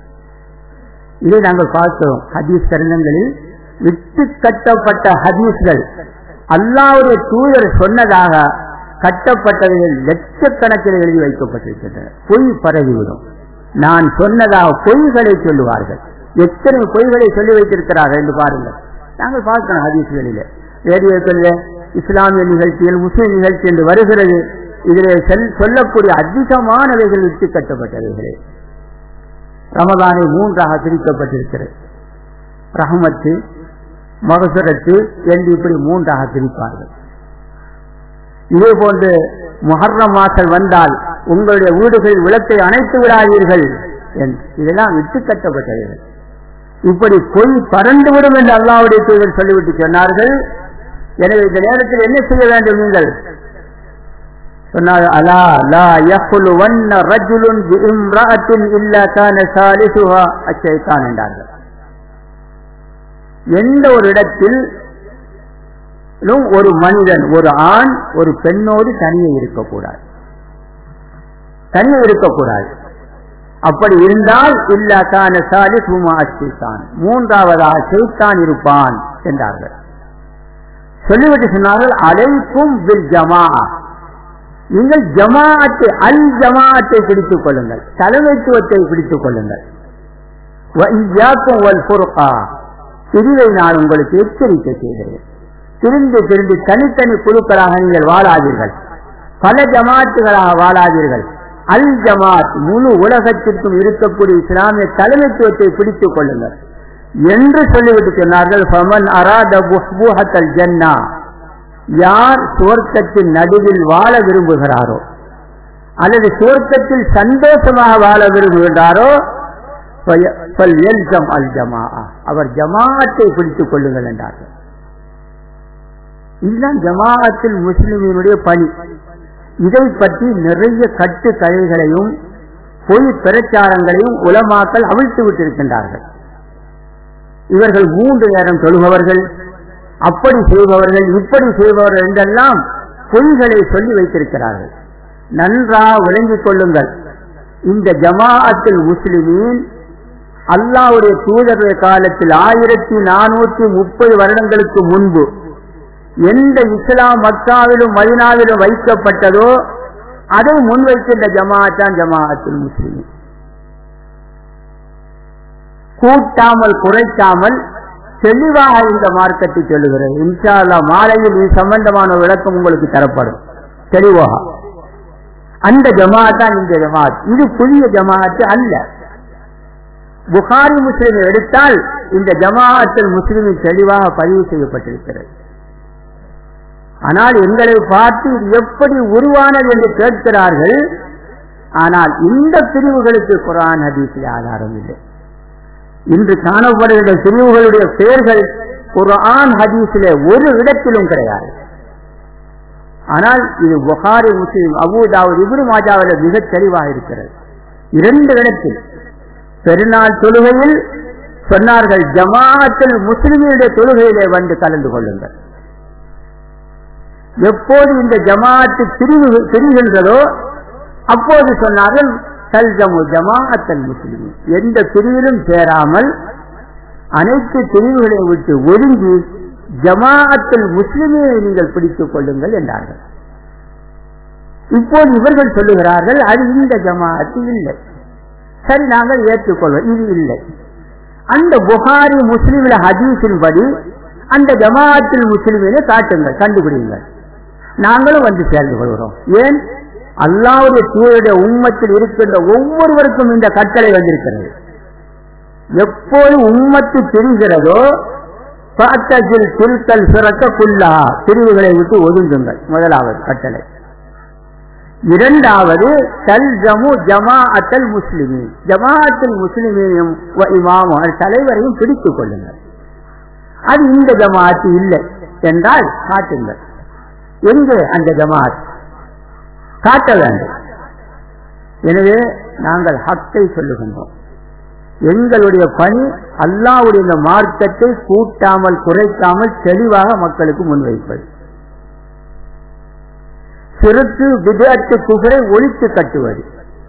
இதை நாங்கள் பார்த்தோம் ஹதீஸ் தருணங்களில் விட்டு கட்டப்பட்ட ஹதீஸ்கள் அல்லாவுடைய தூதர் சொன்னதாக கட்டப்பட்டவைகள் லட்சக்கணக்கில் எழுதி வைக்கப்பட்டிருக்கின்றன பொய் பரவிவிடும் நான் சொன்னதாக பொய்களை சொல்லுவார்கள் எத்தனை பொய்களை சொல்லி வைத்திருக்கிறார்கள் என்று பாருங்கள் நாங்கள் பார்க்கிறோம் ஹதீஸ்களில் ரேடியோக்களில் இஸ்லாமிய நிகழ்ச்சிகள் முஸ்லிம் நிகழ்ச்சி என்று வருகிறது இதில் சொல்லக்கூடிய அதிகமானவைகள் விட்டு கட்டப்பட்டவைகளே ரமதானை மூன்றாக பிரிக்கப்பட்டிருக்கிறது ரஹமத்து மகசுரத்து என்று இப்படி மூன்றாக பிரிப்பார்கள் இதே போன்று முஹர்ரம் மாசல் வந்தால் உங்களுடைய வீடுகளில் விளக்கை அணைத்து விடாதீர்கள் இதெல்லாம் விட்டு கட்டப்பட்டவைகள் இப்படி பொய் பறந்துவிடும் என்று அல்லாவுடைய தூதர் சொல்லிவிட்டு சொன்னார்கள் எனவே இந்த நேரத்தில் என்ன செய்ய வேண்டும் நீங்கள் சொன்னார் அலா லா யஹ்லு வன்ன ரஜுலுன் பிஇம்ரஅத்தின் இல்லா கான சாலிசுஹா அச்சைத்தான் என்றார்கள் எந்த ஒரு இடத்தில் ஒரு மனிதன் ஒரு ஆண் ஒரு பெண்ணோடு தனியே இருக்கக்கூடாது தனியே இருக்கக்கூடாது அப்படி இருந்தால் இல்லா கான சாலிசுமா அச்சைத்தான் மூன்றாவதாக செய்தான் இருப்பான் என்றார்கள் சொல்லிவிட்டு சொன்னார்கள் அழைக்கும் வில் ஜமா நீங்கள் ஜமாஅத்தை அல் ஜமாஅத்தை பிடித்துக் கொள்ளுங்கள் தலைமைத்துவத்தை பிடித்துக் கொள்ளுங்கள் பிரிவை நான் உங்களுக்கு எச்சரிக்கை செய்கிறேன் திரிந்து திரிந்து தனித்தனி குழுக்களாக நீங்கள் வாழாதீர்கள் பல ஜமாத்துகளாக வாழாதீர்கள் அல் ஜமாத் முழு உலகத்திற்கும் இருக்கக்கூடிய இஸ்லாமிய தலைமைத்துவத்தை பிடித்துக் கொள்ளுங்கள் என்று சொல்லிவிட்டு சொன்னார்கள் ஃபமன் அராத புஹ்புஹத்தல் ஜன்னா யார் சுவர்க்கத்தின் நடுவில் வாழ விரும்புகிறாரோ அல்லது சுவர்க்கத்தில் சந்தோஷமாக வாழ விரும்புகின்றாரோ அல் ஜமா அவர் ஜமாத்தை பிடித்துக் கொள்ளுங்கள் என்றார்கள் இதுதான் ஜமாஅத்தில் முஸ்லிமினுடைய பணி இதை பற்றி நிறைய கட்டு கதைகளையும் பொய் பிரச்சாரங்களையும் உலமாக்கள் அவிழ்த்து விட்டிருக்கின்றார்கள் இவர்கள் மூன்று நேரம் தொழுபவர்கள் அப்படி செய்பவர்கள் இப்படி செய்பவர்கள் என்றெல்லாம் பொய்களை சொல்லி வைத்திருக்கிறார்கள் நன்றாக விளங்கிக் கொள்ளுங்கள் இந்த ஜமாஅத்தில் முஸ்லிமீன் அல்லாவுடைய தூதருடைய காலத்தில் ஆயிரத்தி நானூற்றி முப்பது வருடங்களுக்கு முன்பு எந்த இஸ்லாம் மக்காவிலும் மதினாவிலும் வைக்கப்பட்டதோ அதை முன்வைக்கின்ற ஜமாஅத் தான் ஜமாஅத்தில் முஸ்லிமீன் கூட்டாமல் குறைக்காமல் தெளிவாக இந்த மார்க்கத்தை சொல்லுகிறது இன்ஷா அல்லா மாலையில் இது சம்பந்தமான விளக்கம் உங்களுக்கு தரப்படும் தெளிவாக அந்த ஜமாத் தான் இந்த ஜமாத் இது புதிய ஜமாத்து அல்ல புகாரி முஸ்லிமை எடுத்தால் இந்த ஜமாஅத்தில் முஸ்லிமின் தெளிவாக பதிவு செய்யப்பட்டிருக்கிறது ஆனால் எங்களை பார்த்து இது எப்படி உருவானது என்று கேட்கிறார்கள் ஆனால் இந்த பிரிவுகளுக்கு குரான் ஹதீஸில் ஆதாரம் இல்லை இன்று காணப்படுகிற பிரிவுகளுடைய பெயர்கள் குரான் ஹதீஸிலே ஒரு இடத்திலும் கிடையாது ஆனால் இது புகாரி முஸ்லிம் அபுதாவுத் இபுரு மாஜாவில் மிகத் தெளிவாக இருக்கிறது இரண்டு இடத்தில் பெருநாள் தொழுகையில் சொன்னார்கள் ஜமாஅத்தில் முஸ்லிம்களுடைய தொழுகையிலே வந்து கலந்து கொள்ளுங்கள் எப்போது இந்த ஜமாஅத்து பிரிவு பிரிகின்றதோ அப்போது சொன்னார்கள் தல்ஜமு ஜமாஅத்தல் முஸ்லிம் எந்த பிரிவிலும் சேராமல் அனைத்து பிரிவுகளை விட்டு ஒதுங்கி ஜமாஅத்தில் முஸ்லிமே நீங்கள் பிடித்துக் கொள்ளுங்கள் என்றார்கள் இப்போது இவர்கள் சொல்லுகிறார்கள் அது இந்த ஜமாஅத்து இல்லை சரி நாங்கள் ஏற்றுக்கொள்வோம் இது இல்லை அந்த புகாரி முஸ்லிமில ஹதீஸின் படி அந்த ஜமாஅத்தில் முஸ்லிமினை காட்டுங்கள் கண்டுபிடிங்கள் நாங்களும் வந்து சேர்ந்து கொள்கிறோம் ஏன் அல்லாவுடைய தூயுடைய உம்மத்தில் இருக்கின்ற ஒவ்வொருவருக்கும் இந்த கட்டளை வந்திருக்கிறது எப்போது உம்மத்து பிரிகிறதோ பாத்தத்தில் திருத்தல் சிறக்க குல்லா பிரிவுகளை விட்டு ஒதுங்குங்கள் முதலாவது கட்டளை இரண்டாவது தல்ஜமு ஜமாஅத்தல் முஸ்லிமி ஜமாஅத்தில் முஸ்லிமையும் இமாமும் தலைவரையும் பிடித்துக் கொள்ளுங்கள் அது இந்த ஜமாஅத்து இல்லை என்றால் காட்டுங்கள் எங்கே அந்த ஜமாத் காட்ட வேண்டும் எனவே நாங்கள் ஹக்கை சொல்லுகின்றோம் எங்களுடைய பணி அல்லாவுடைய இந்த மார்க்கத்தை கூட்டாமல் குறைக்காமல் தெளிவாக மக்களுக்கு முன்வைப்பது சிறுத்து விதத்து குகரை ஒழித்து கட்டுவது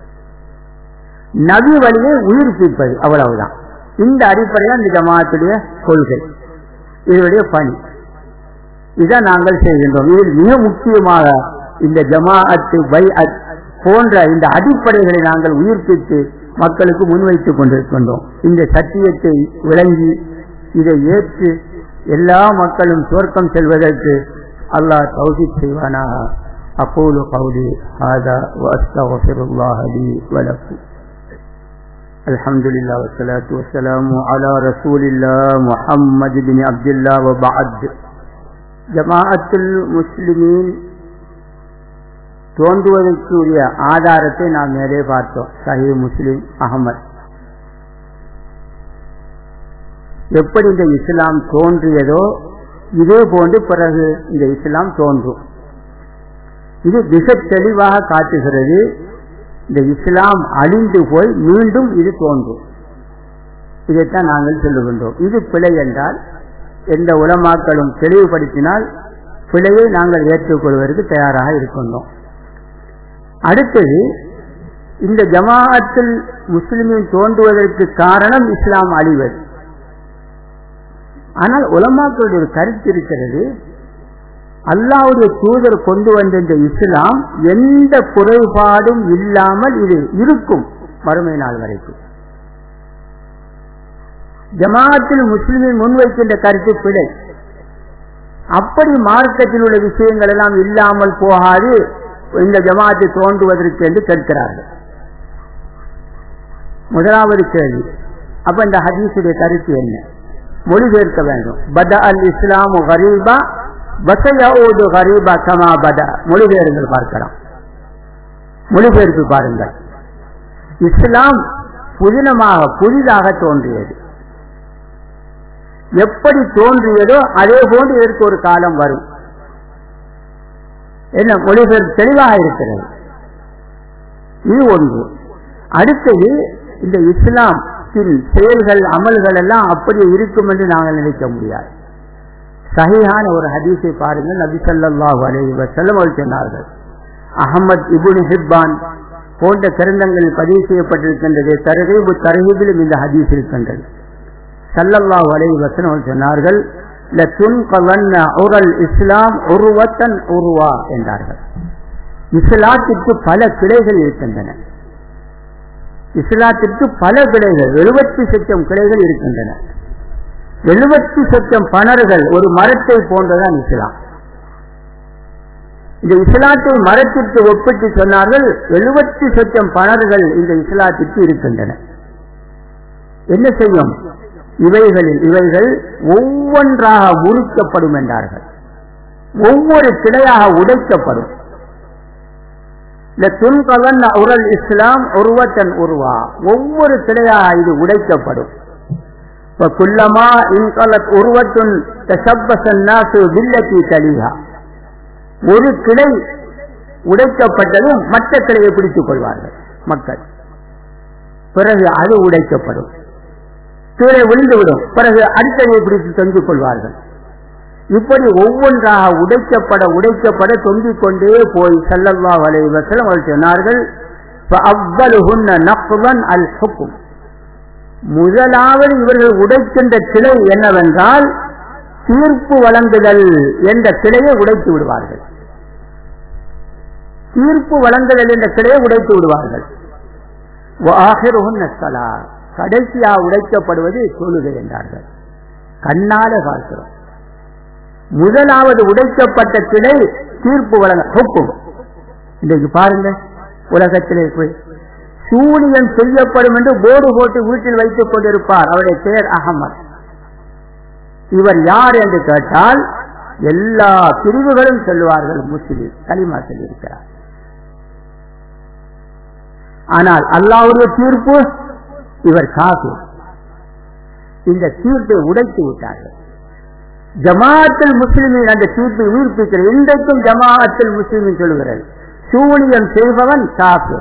நபி வழியை உயிர்ப்பிப்பது அவ்வளவுதான் இந்த அடிப்படையில் இந்த ஜமாத்துடைய கொள்கை இதனுடைய பணி இதை நாங்கள் செய்கின்றோம் இதில் மிக முக்கியமாக இந்த ஜமாஅத்து பை போன்ற இந்த அடிப்படைகளை நாங்கள் உயிர்ப்பித்து மக்களுக்கு முன்வைத்துக் கொண்டிருக்கின்றோம் இந்த சத்தியத்தை விளங்கி இதை ஏற்று எல்லா மக்களும் சுவர்க்கம் செல்வதற்கு அல்லாஹ் தௌசிப் செய்வானாக أقول قولي هذا وأستغفر الله لي ولكم الحمد لله والصلاة والسلام على رسول الله محمد بن عبد الله وبعد جماعة المسلمين தோன்றுவதற்குரிய ஆதாரத்தை நாம் மேலே பார்த்தோம் சஹி முஸ்லிம் அகமது எப்படி இந்த இஸ்லாம் தோன்றியதோ இதே போன்று பிறகு இந்த இஸ்லாம் தோன்றும் இது மிக தெளிவாக காட்டுகிறது இந்த இஸ்லாம் அழிந்து போய் மீண்டும் இது தோன்றும் இதைத்தான் நாங்கள் சொல்லுகின்றோம் இது பிழை என்றால் எந்த உலமாக்களும் தெளிவுபடுத்தினால் பிழையை நாங்கள் ஏற்றுக்கொள்வதற்கு தயாராக இருக்கின்றோம் அடுத்தது இந்த ஜமாஅத்தில் முஸ்லிமின் தோன்றுவதற்கு காரணம் இஸ்லாம் அழிவது ஆனால் உலமாக்களுடைய ஒரு கருத்து இருக்கிறது அல்லாவுடைய தூதர் கொண்டு வந்த இந்த இஸ்லாம் எந்த குறைபாடும் இல்லாமல் இது இருக்கும் மறுமை நாள் வரைக்கும் ஜமாத்தில் முஸ்லிமின் முன்வைக்கின்ற கருத்து பிழை அப்படி மார்க்கத்தில் உள்ள விஷயங்கள் எல்லாம் இல்லாமல் போகாது இந்த ஜமாத்தை தோன்றுவதற்கு என்று கேட்கிறார்கள் முதலாவது கேள்வி அப்ப இந்த ஹதீஸுடைய கருத்து என்ன மொழிபெயர்க்க வேண்டும் பத அல் இஸ்லாம் கரீபா பசையோடு கரீபா கமா பத மொழிபெயர்ங்கள் பார்க்கலாம் மொழிபெயர்ப்பு பாருங்கள் இஸ்லாம் புதினமாக புதிதாக தோன்றியது எப்படி தோன்றியதோ அதே போன்று இதற்கு ஒரு காலம் வரும் என்ன மொழிபெயர்ப்பு தெளிவாக இருக்கிறது இது ஒன்று அடுத்தது இந்த இஸ்லாத்தின் செயல்கள் அமல்கள் எல்லாம் அப்படியே இருக்கும் என்று நாங்கள் நினைக்க முடியாது சஹிஹான ஒரு ஹதீஸை பாருங்கள் நபி சல்லாஹூ அலைஹி வஸல்லம் அவர்கள் சொன்னார்கள் அகமது இபுன் ஹிப்பான் போன்ற கிரந்தங்களில் பதிவு செய்யப்பட்டிருக்கின்றது தரகீபு தரகீபிலும் இந்த ஹதீஸ் இருக்கின்றது சல்லல்லாஹு அலைஹி வஸல்லம் அவர்கள் சொன்னார்கள் இஸ்லாம் உருவத்தன் உருவா என்றார்கள் இஸ்லாத்திற்கு பல கிளைகள் இருக்கின்றன இஸ்லாத்திற்கு பல கிளைகள் எழுபத்தி சட்டம் கிளைகள் இருக்கின்றன எழுபத்தி சட்டம் பணர்கள் ஒரு மரத்தை போன்றதான் இஸ்லாம் இந்த இஸ்லாத்தை மரத்திற்கு ஒப்பிட்டு சொன்னார்கள் எழுபத்தி சட்டம் பணர்கள் இந்த இஸ்லாத்திற்கு இருக்கின்றன என்ன செய்யும் இவைகளில் இவைகள் ஒவ்வொன்றாக முறிக்கப்படும் என்றார்கள் ஒவ்வொரு கிளையாக உடைக்கப்படும் இந்த துன்பவன் உரல் இஸ்லாம் உருவத்தன் உருவா ஒவ்வொரு கிளையாக இது உடைக்கப்படும் குல்லமா இன்கலத் உருவத்துன் தசப்பசன்னாசு வில்லத்தி தலிஹா ஒரு கிளை உடைக்கப்பட்டதும் மற்ற கிளையை பிடித்துக் கொள்வார்கள் மக்கள் பிறகு அது உடைக்கப்படும் கீழே விழுந்துவிடும் பிறகு அடுத்ததை பிடித்து தொங்கிக் கொள்வார்கள் இப்படி ஒவ்வொன்றாக உடைக்கப்பட உடைக்கப்பட தொங்கிக் கொண்டே போய் செல்லல்லா வலைவசல் அவர்கள் சொன்னார்கள் அல் முதலாவது இவர்கள் உடைக்கின்ற கிளை என்னவென்றால் தீர்ப்பு வழங்குதல் என்ற கிளையை உடைத்து விடுவார்கள் தீர்ப்பு வழங்குதல் என்ற கிளையை உடைத்து விடுவார்கள் கடைசியா உடைக்கப்படுவது தொழுகை என்றார்கள் கண்ணால பார்க்கிறோம் முதலாவது உடைக்கப்பட்ட கிளை தீர்ப்பு வழங்க ஹுக்கும் இன்றைக்கு பாருங்க உலகத்திலே போய் சூரியன் செய்யப்படும் என்று போர்டு போட்டு வீட்டில் வைத்துக் கொண்டிருப்பார் அவருடைய பெயர் அகமது இவர் யார் என்று கேட்டால் எல்லா பிரிவுகளும் சொல்லுவார்கள் முஸ்லிம் களிமா சொல்லியிருக்கிறார் ஆனால் அல்லாவுடைய தீர்ப்பு இவர் காசு இந்த தீர்ப்பை உடைத்து விட்டார்கள் ஜமாஅத்தில் முஸ்லிமின் அந்த தீர்ப்பை உயிர்ப்பிக்கிறது இன்றைக்கும் ஜமாஅத்தில் முஸ்லிமின் சொல்லுகிறது சூனியம் செய்பவன் காசு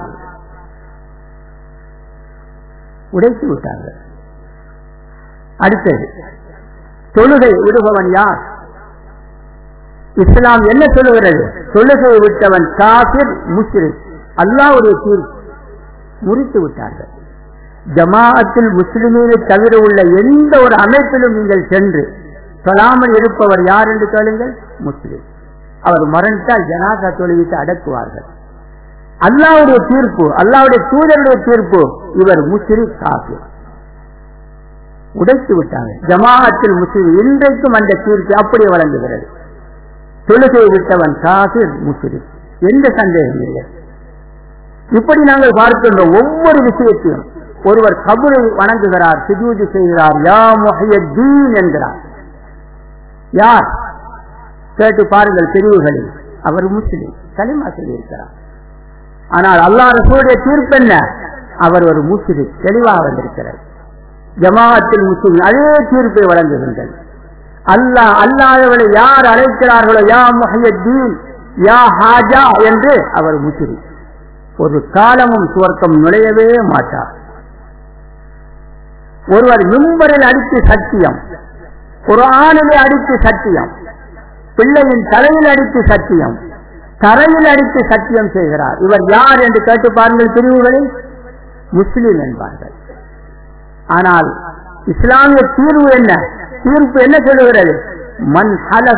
உடைத்து விட்டார்கள் அடுத்தது தொழுகை விடுபவன் யார் இஸ்லாம் என்ன சொல்லுகிறது தொழுகை விட்டவன் காபிர் முஸ்லிம் அல்லாவுடைய தீர்ப்பு முறித்து விட்டார்கள் ஜமாஅத்தில் முஸ்லிமீனை தவிர உள்ள எந்த ஒரு அமைப்பிலும் நீங்கள் சென்று சொல்லாமல் இருப்பவர் யார் என்று கேளுங்கள் முஸ்லிம் அவர் மரணித்தால் ஜனாதா தொழுவித்து அடக்குவார்கள் அல்லாவுடைய தீர்ப்பு அல்லாவுடைய தூதருடைய தீர்ப்பு இவர் முஸ்லிம் காபிர் உடைத்து விட்டாங்க ஜமாஅத்தில் முஸ்லிம் இன்றைக்கும் அந்த தீர்ப்பு அப்படியே வழங்குகிறது தொழுகை விட்டவன் காபிர் முஸ்லிம் எந்த சந்தேகம் இல்லை இப்படி நாங்கள் பார்க்கின்றோம் ஒவ்வொரு விஷயத்தையும் ஒருவர் கபரை வணங்குகிறார் சுஜூதி செய்கிறார் யா முஹையத்தீன் என்கிறார் யார் கேட்டு பாருங்கள் பிரிவுகளில் அவர் முஸ்லிம் களிமா சொல்லியிருக்கிறார் ஆனால் அல்லா ரசூடைய தீர்ப்பு என்ன அவர் ஒரு முஸ்லிம் தெளிவாக வந்திருக்கிறார் ஜமாஅத்தில் முஸ்லிம் அதே தீர்ப்பை வழங்குகின்றனர் அல்லாஹ் அல்லாதவளை யார் அழைக்கிறார்களோ யா முஹையத்தீன் யா ஹாஜா என்று அவர் முஸ்லிம் ஒரு காலமும் சுவர்க்கம் நுழையவே மாட்டார் ஒருவர் மிம்பரில் அடித்து சத்தியம் குரானிலே அடித்து சத்தியம் பிள்ளையின் தலையில் அடித்து சத்தியம் தரையில் அடித்து சத்தியம் செய்கிறார் இவர் யார் என்று கேட்டு பாருங்கள் பிரிவுகளில் முஸ்லிம் என்பார்கள் ஆனால் இஸ்லாமிய தீர்வு என்ன தீர்ப்பு என்ன சொல்லுகிறது மண்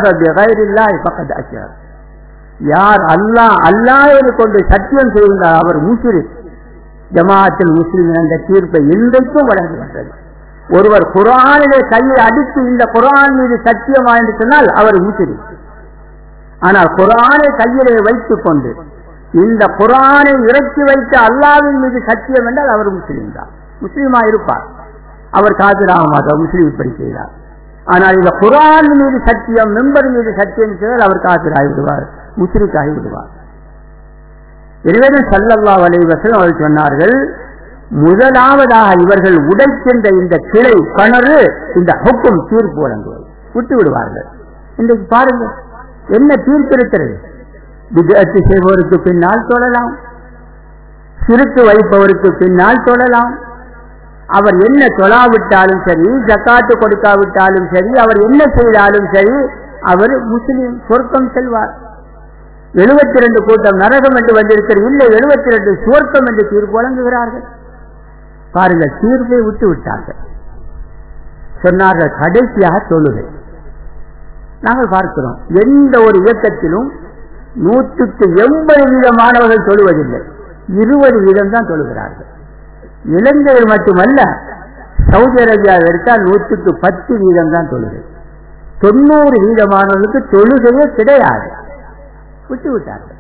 ஹலக யார் அல்லாஹ் அல்லாஹ் கொண்டு சத்தியம் செய்கிறார் அவர் முஸ்லிம் ஜமாஅத்தில் முஸ்லிம் என்ற தீர்ப்பை இன்றைக்கும் வழங்குகின்றது ஒருவர் குரானிலே கையை அடித்து இந்த குரான் மீது சத்தியமா என்று சொன்னால் அவர் முஸ்லிம் ஆனால் குரானை கையிலே வைத்துக் கொண்டு இந்த குரானை இறக்கி வைத்த அல்லாவின் மீது சத்தியம் என்றால் அவர் முஸ்லீம் தான் முஸ்லீமா இருப்பார் அவர் காதிராக மாட்டார் முஸ்லீம் இப்படி செய்தார் ஆனால் இந்த குரான் மீது சத்தியம் மெம்பர் மீது சத்தியம் செய்தால் அவர் காதிராகி விடுவார் முஸ்லிக்காகி விடுவார் எனவே சல்லல்லா வலைவசம் அவர்கள் சொன்னார்கள் முதலாவதாக இவர்கள் உடைக்கின்ற இந்த கிளை கணறு இந்த ஹுக்கும் தீர்ப்பு வழங்குவது விட்டு விடுவார்கள் இன்றைக்கு பாருங்க என்ன தீர்ப்பு இருக்கிறது விதத்து செய்பவருக்கு பின்னால் சொல்லலாம் சிறுத்து வைப்பவருக்கு பின்னால் சொல்லலாம் அவர் என்ன தொழாவிட்டாலும் சரி ஜக்காத்து கொடுக்காவிட்டாலும் சரி அவர் என்ன செய்தாலும் சரி அவர் முஸ்லிம் சொர்க்கம் செல்வார் எழுபத்தி ரெண்டு கூட்டம் நரகம் என்று வந்திருக்கிறது இல்லை எழுபத்தி ரெண்டு சுவர்க்கம் என்று தீர்ப்பு வழங்குகிறார்கள் பாருங்கள் தீர்ப்பை விட்டு விட்டார்கள் சொன்னார்கள் கடைசியாக தொழுகை நாங்கள் பார்க்கிறோம் எந்த ஒரு இயக்கத்திலும் நூற்றுக்கு எண்பது வீத மாணவர்கள் தொழுவதில்லை இருபது வீதம் தான் தொழுகிறார்கள் இளைஞர்கள் மட்டுமல்ல சவுதி அரேபியாவை எடுத்தால் நூற்றுக்கு பத்து வீதம் தான் தொழுகை தொண்ணூறு வீதமானவர்களுக்கு தொழுகையே கிடையாது விட்டு விட்டார்கள்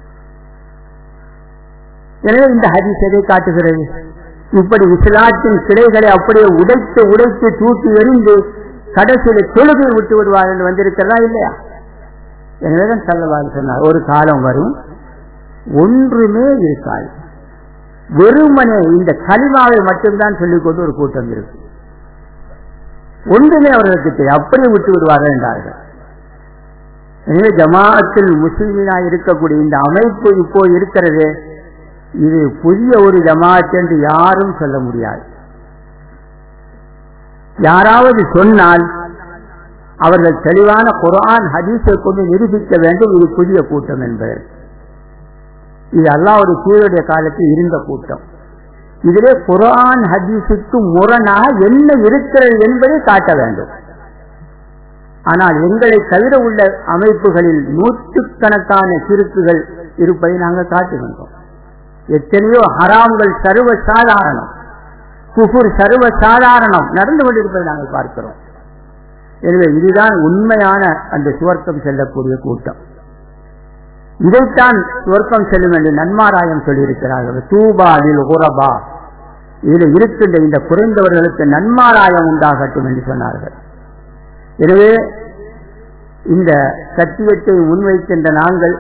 எனவே இந்த ஹதீஸ் எதை காட்டுகிறது இப்படி இஸ்லாத்தின் கிளைகளை அப்படியே உடைத்து உடைத்து தூக்கி எறிந்து கடைசியில் தொழுகை விட்டு விடுவார் என்று வந்திருக்கிறதா இல்லையா எனவேதான் சொல்லவாறு சொன்னார் ஒரு காலம் வரும் ஒன்றுமே இருக்காது வெறுமனே இந்த களிமாவை மட்டும்தான் சொல்லிக் கொண்டு ஒரு கூட்டம் இருக்கும் ஒன்றுமே அவர்களுக்கு தெரியும் அப்படியே விட்டு விடுவார்கள் என்றார்கள் எனவே ஜமாஅத்தில் முஸ்லிமினா இருக்கக்கூடிய இந்த அமைப்பு இப்போ இருக்கிறது இது புதிய ஒரு ஜமாத் என்று யாரும் சொல்ல முடியாது யாராவது சொன்னால் அவர்கள் தெளிவான குரான் ஹதீஸை கொண்டு நிரூபிக்க வேண்டும் இது புதிய கூட்டம் என்பது இது அல்லாவுடைய கீழுடைய காலத்தில் இருந்த கூட்டம் இதிலே குரான் ஹதீஸுக்கு முரணாக என்ன இருக்கிறது என்பதை காட்ட வேண்டும் ஆனால் எங்களை தவிர உள்ள அமைப்புகளில் நூற்றுக்கணக்கான சிறுக்குகள் இருப்பதை நாங்கள் காட்டுகின்றோம் எத்தனையோ ஹராம்கள் சர்வ சாதாரணம் குஃபுர் சர்வ சாதாரணம் நடந்து கொண்டிருப்பதை நாங்கள் பார்க்கிறோம் எனவே இதுதான் உண்மையான அந்த சுவர்க்கம் செல்லக்கூடிய கூட்டம் இதைத்தான் சுவர்க்கம் செல்லும் என்று நன்மாராயம் சொல்லியிருக்கிறார்கள் தூபாவில் உரபா இதில் இருக்கின்ற இந்த குறைந்தவர்களுக்கு நன்மாராயம் உண்டாகட்டும் என்று சொன்னார்கள் எனவே இந்த சத்தியத்தை முன்வைக்கின்ற நாங்கள்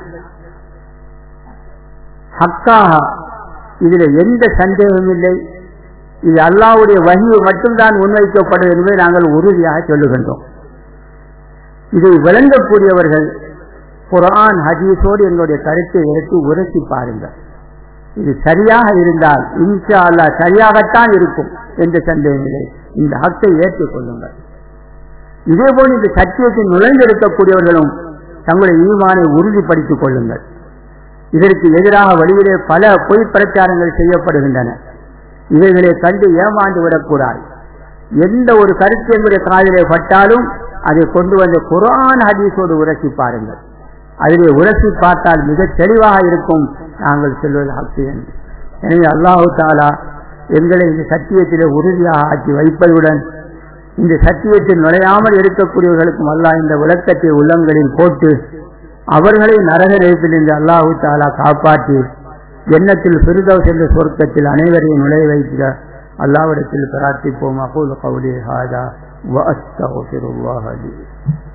ஹக்காக இதில் எந்த சந்தேகமும் இல்லை இது அல்லாவுடைய வகியை மட்டும்தான் முன்வைக்கப்படும் என்பதை நாங்கள் உறுதியாக சொல்லுகின்றோம் இதை விளங்கக்கூடியவர்கள் குரான் ஹதீஸோடு எங்களுடைய கருத்தை எடுத்து உரசி பாருங்கள் இது சரியாக இருந்தால் இன்ஷா அல்லா சரியாகத்தான் இருக்கும் என்ற சந்தேகமில்லை இந்த ஹக்கை ஏற்றுக் கொள்ளுங்கள் இதேபோல் இந்த சத்தியத்தில் நுழைந்திருக்கக்கூடியவர்களும் தங்களுடைய ஈமானை உறுதிப்படுத்திக் கொள்ளுங்கள் இதற்கு எதிராக வழியிலே பல பொய் பிரச்சாரங்கள் செய்யப்படுகின்றன இவைகளை கண்டு ஏமாந்து விடக்கூடாது எந்த ஒரு கருத்து எங்களுடைய காதிலே பட்டாலும் அதை கொண்டு வந்து குரான் ஹதீஸோடு உரசி பாருங்கள் அதிலே உரசி பார்த்தால் மிக தெளிவாக இருக்கும் நாங்கள் சொல்வது ஹக்கு என்று எனவே அல்லாஹு தாலா எங்களை இந்த சத்தியத்திலே உறுதியாக ஆக்கி வைப்பதுடன் இந்த சத்தியத்தில் நுழையாமல் இருக்கக்கூடியவர்களுக்கும் அல்லாஹ் இந்த விளக்கத்தை உள்ளங்களில் போட்டு அவர்களை நரக நெருப்பிலிருந்து அல்லாஹு தாலா காப்பாற்றி எண்ணத்தில் பிரிதவ் என்ற சொர்க்கத்தில் அனைவரையும் நுழைய வைக்கிற அல்லாவிடத்தில் பிரார்த்திப்போம் அகூல் கவுலி ஹாதா வஅஸ்தகுஃபிருல்லாஹ் லி